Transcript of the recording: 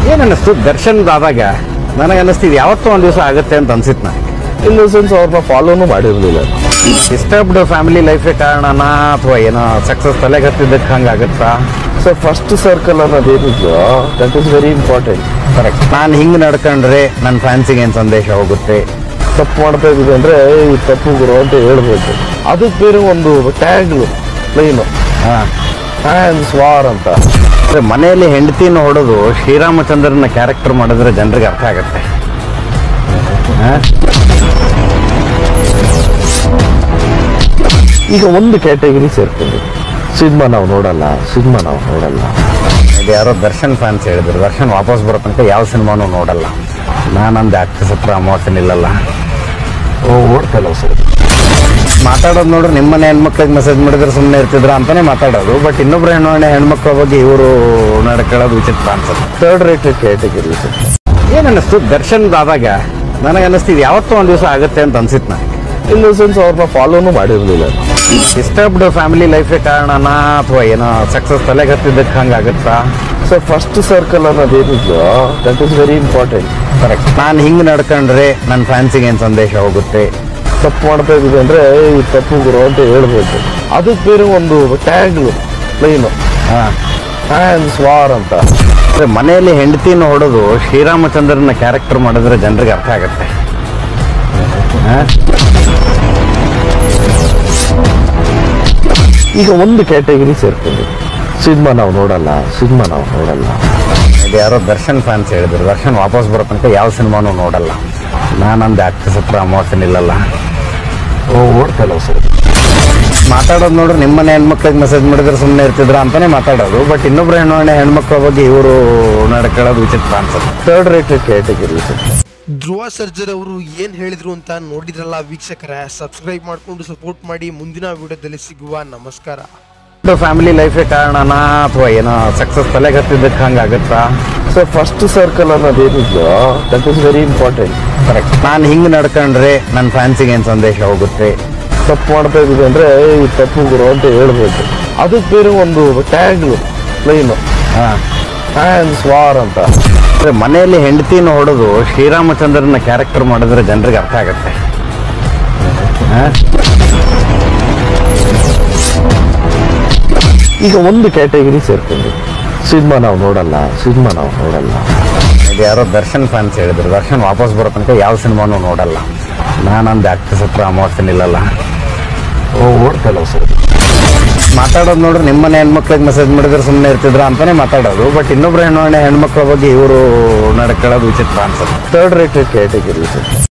ಏನ್ ಅನ್ನಿಸ್ತು ದರ್ಶನ್ ಆದಾಗ ನನಗೆ ಅನ್ನಿಸ್ತಿದ್ ಯಾವತ್ತೋ ಒಂದ್ ದಿವಸ ಆಗುತ್ತೆ ಅಂತ ಅನ್ಸಿತ್ ನನಗೆ ಇನ್ ದ ಸೆನ್ಸ್ ಅವ್ರನ್ನ ಫಾಲೋನು ಮಾಡಿರ್ಲಿಲ್ಲ ಡಿಸ್ಟರ್ಬ್ಡ್ ಫ್ಯಾಮಿಲಿ ಲೈಫೇ ಕಾರಣನಾ ಅಥವಾ ಏನೋ ಸಕ್ಸಸ್ ತಲೆಗೆ ಹತ್ತಿದ್ದಕ್ಕೆ ಹಂಗಾಗತ್ತಾ ಸೊ ಫಸ್ಟ್ ಸರ್ಕಲ್ ಅನ್ನೋದೇನಿದೆಯೋ that is very important correct ನಾನು ಹಿಂಗ್ ನಡ್ಕೊಂಡ್ರೆ ನನ್ನ ಫ್ಯಾನ್ಸಿಗೆ ಏನ್ ಸಂದೇಶ ಹೋಗುತ್ತೆ ತಪ್ಪು ಮಾಡ್ತಾ ಇದ್ದೀವಿ ಅಂದ್ರೆ ಈ ತಪ್ಪು ಗುರು ಅಂತ ಹೇಳ್ಬೇಕು ಅದಕ್ಕೆ ಬೇರೆ ಒಂದು ಟ್ಯಾಗ್ ಲೈನು ಹಾ ಹ್ಯಾಂಡ್ಸ್ ವಾರ್ ಅಂತ ಅಂದ್ರೆ ಮನೆಯಲ್ಲಿ ಹೆಂಡತಿನ ಹೊಡೆದು ಶ್ರೀರಾಮಚಂದ್ರನ ಕ್ಯಾರೆಕ್ಟರ್ ಮಾಡಿದ್ರೆ ಜನರಿಗೆ ಅರ್ಥ ಆಗತ್ತೆ ಹಾ? ಈಗ ಒಂದು ಕ್ಯಾಟಗರಿ ಸೇರ್ಕೊಂಡು ಸಿನಿಮಾ ನಾವು ನೋಡಲ್ಲ ಸಿನಿಮಾ ನಾವು ನೋಡಲ್ಲ ಇದು ಯಾರೋ ದರ್ಶನ್ ಫ್ಯಾನ್ಸ್ ಹೇಳಿದ್ರು ದರ್ಶನ್ ವಾಪಸ್ ಬರೋ ತನಕ ಯಾವ ಸಿನಿಮಾನು ನೋಡಲ್ಲ ನಾನಂದು ಆಕ್ಟ್ರೆಸ್ ಹತ್ರ ಅಮೋಷನ್ ಇಲ್ಲಲ್ಲ ಓ ಓಡ್ತಲ್ಲ ಸರ್ ಮಾತಾಡೋದು ನೋಡ್ರಿ ನಿಮ್ಮನೆ ಹೆಣ್ಮಕ್ಳಿಗೆ ಮೆಸೇಜ್ ಮಾಡಿದ್ರೆ ಸುಮ್ಮನೆ ಇರ್ತಿದ್ರ ಅಂತಾನೆ ಮಾತಾಡೋದು ಬಟ್ ಇನ್ನೊಬ್ರು ಹೆಣ್ಣು ಹೆಣ್ಮಕ್ಳ ಬಗ್ಗೆ ಇವರು ನಡ್ಕೊಳ್ಳೋದು ವಿಚಿತ್ರ ಅನ್ಸುತ್ತೆ ಥರ್ಡ್ ರೇಟೆಡ್ ಕ್ಯಾಟಗರಿ ಸರ್ ಏನ್ ಅನ್ನಿಸ್ತು ದರ್ಶನ್ ಆದಾಗ ನನಗೆ ಅನ್ನಿಸ್ತಿದ್ ಯಾವತ್ತೋ ಒಂದ್ ದಿವಸ ಆಗುತ್ತೆ ಅಂತ ಅನ್ಸಿತ್ ನನಗೆ ಇನ್ ದ ಸೆನ್ಸ್ ಅವ್ರನ್ನ ಫಾಲೋನು ಮಾಡಿರ್ಲಿಲ್ಲ ಡಿಸ್ಟರ್ಬ್ಡ್ ಫ್ಯಾಮಿಲಿ ಲೈಫೇ ಕಾರಣನಾ ಅಥವಾ ಏನೋ ಸಕ್ಸಸ್ ತಲೆಗೆ ಹತ್ತಿದ್ದಕ್ಕೆ ಹಂಗಾಗತ್ತಾ ಸೊ ಫಸ್ಟ್ ಸರ್ಕಲ್ ಅನ್ನೋದೇನಿದೆಯೋ that is very important correct ನಾನು ಹಿಂಗ್ ನಡ್ಕೊಂಡ್ರೆ ನನ್ನ ಫ್ಯಾನ್ಸಿಗೆ ಏನ್ ಸಂದೇಶ ಹೋಗುತ್ತೆ ತಪ್ಪು ಮಾಡ್ತಾ ಇದ್ದೀವಿ ಅಂದ್ರೆ ಈ ತಪ್ಪು ಗುರು ಅಂತ ಹೇಳ್ಬೇಕು ಅದಕ್ಕೆ ಬೇರೆ ಒಂದು ಟ್ಯಾಗ್ ಲೈನು ಹಾ ಹ್ಯಾಂಡ್ಸ್ ವಾರ್ ಅಂತ ಅಂದ್ರೆ ಮನೆಯಲ್ಲಿ ಹೆಂಡತಿನ ಹೊಡೆದು ಶ್ರೀರಾಮಚಂದ್ರನ ಕ್ಯಾರೆಕ್ಟರ್ ಮಾಡಿದ್ರೆ ಜನರಿಗೆ ಅರ್ಥ ಆಗತ್ತೆ ಹಾ? ಈಗ ಒಂದು ಕ್ಯಾಟಗರಿ ಸೇರ್ಕೊಂಡು ಸಿನಿಮಾ ನಾವು ನೋಡಲ್ಲ ಸಿನಿಮಾ ನಾವು ನೋಡಲ್ಲ ಇದು ಯಾರೋ ದರ್ಶನ್ ಫ್ಯಾನ್ಸ್ ಹೇಳಿದ್ರು ದರ್ಶನ್ ವಾಪಸ್ ಬರೋ ತನಕ ಯಾವ ಸಿನಿಮಾನು ನೋಡಲ್ಲ ನಾನಂದು ಆಕ್ಟ್ರೆಸ್ ಹತ್ರ ಅಮೋಷನ್ ಇಲ್ಲಲ್ಲ ಓ ಓಡ್ತಲ್ಲ ಸರ್ ಮಾತಾಡೋದು ನೋಡ್ರಿ ನಿಮ್ಮನೆ ಹೆಣ್ಮಕ್ಳಿಗೆ ಮೆಸೇಜ್ ಮಾಡಿದ್ರೆ ಸುಮ್ಮನೆ ಇರ್ತಿದ್ರ ಅಂತಾನೆ ಮಾತಾಡೋದು ಬಟ್ ಇನ್ನೊಬ್ರು ಹೆಣ್ಣು ಹೆಣ್ಮಕ್ಳ ಬಗ್ಗೆ ಇವರು ನಡ್ಕೊಳ್ಳೋದು ವಿಚಿತ್ರ ಅನ್ಸುತ್ತೆ third rated category sir Dhruva Sarja ಅವರು ಏನು ಹೇಳಿದ್ರು ಅಂತ ನೋಡಿದ್ರಲ್ಲ ವೀಕ್ಷಕರೇ ಸಬ್ಸ್ಕ್ರೈಬ್ ಮಾಡಿಕೊಂಡು ಸಪೋರ್ಟ್ ಮಾಡಿ ಮುಂದಿನ ವಿಡಿಯೋದಲ್ಲಿ ಸಿಗುವ ನಮಸ್ಕಾರ ಫ್ಯಾಮಿಲಿ ಲೈಫೇ ಕಾರಣನಾ ಅಥವಾ ಏನೋ ಸಕ್ಸಸ್ ತಲೆಗೆ ಹತ್ತಿದ್ದಕ್ಕೆ ಹಂಗಾಗತ್ತಾ ಸೊ ಫಸ್ಟ್ ಸರ್ಕಲ್ ಅನ್ನೋದೇನಿದೆಯೋ that is very important correct ನಾನು ಹಿಂಗ್ ನಡ್ಕೊಂಡ್ರೆ ನನ್ನ ಫ್ಯಾನ್ಸಿಗೆ ಏನ್ ಸಂದೇಶ ಹೋಗುತ್ತೆ ತಪ್ಪು ಮಾಡ್ತಾ ಇದ್ದೀವಿ ಅಂದ್ರೆ ಈ ತಪ್ಪು ಗುರು ಅಂತ ಹೇಳ್ಬೇಕು ಅದಕ್ಕೆ ಬೇರೆ ಒಂದು ಟ್ಯಾಗ್ ಲೈನು ಹಾ ಹ್ಯಾಂಡ್ಸ್ ವಾರ್ ಅಂತ ಅಂದ್ರೆ ಮನೆಯಲ್ಲಿ ಹೆಂಡತಿನ ಹೊಡೆದು ಶ್ರೀರಾಮಚಂದ್ರನ ಕ್ಯಾರೆಕ್ಟರ್ ಮಾಡಿದ್ರೆ ಜನರಿಗೆ ಅರ್ಥ ಆಗತ್ತೆ ಹಾ? ಈಗ ಒಂದು ಕ್ಯಾಟಗರಿ ಸೇರ್ಕೊಂಡು ಸಿನಿಮಾ ನಾವು ನೋಡಲ್ಲ ಸಿನಿಮಾ ನಾವು ನೋಡಲ್ಲ ಇದು ಯಾರೋ ದರ್ಶನ್ ಫ್ಯಾನ್ಸ್ ಹೇಳಿದ್ರು ದರ್ಶನ್ ವಾಪಸ್ ಬರೋ ತನಕ ಯಾವ ಸಿನಿಮಾನು ನೋಡಲ್ಲ ನಾನಂದು ಆಕ್ಟ್ರೆಸ್ ಹತ್ರ ಅಮೋಷನ್ ಇಲ್ಲಲ್ಲ ಓ ಓಡ್ತಲ್ಲ ಸರ್ ಮಾತಾಡೋದು ನೋಡ್ರಿ ನಿಮ್ಮನೆ ಹೆಣ್ಮಕ್ಳಿಗೆ ಮೆಸೇಜ್ ಮಾಡಿದ್ರೆ ಸುಮ್ಮನೆ ಇರ್ತಿದ್ರ ಅಂತಾನೆ ಮಾತಾಡೋದು ಬಟ್ ಇನ್ನೊಬ್ರು ಹೆಣ್ಣು ಹೆಣ್ಮಕ್ಳ ಬಗ್ಗೆ ಇವರು ನಡ್ಕೊಳ್ಳೋದು ವಿಚಿತ್ರ ಅನ್ಸುತ್ತೆ ಥರ್ಡ್ ರೇಟೆಡ್ ಕ್ಯಾಟಗರಿ ಸರ್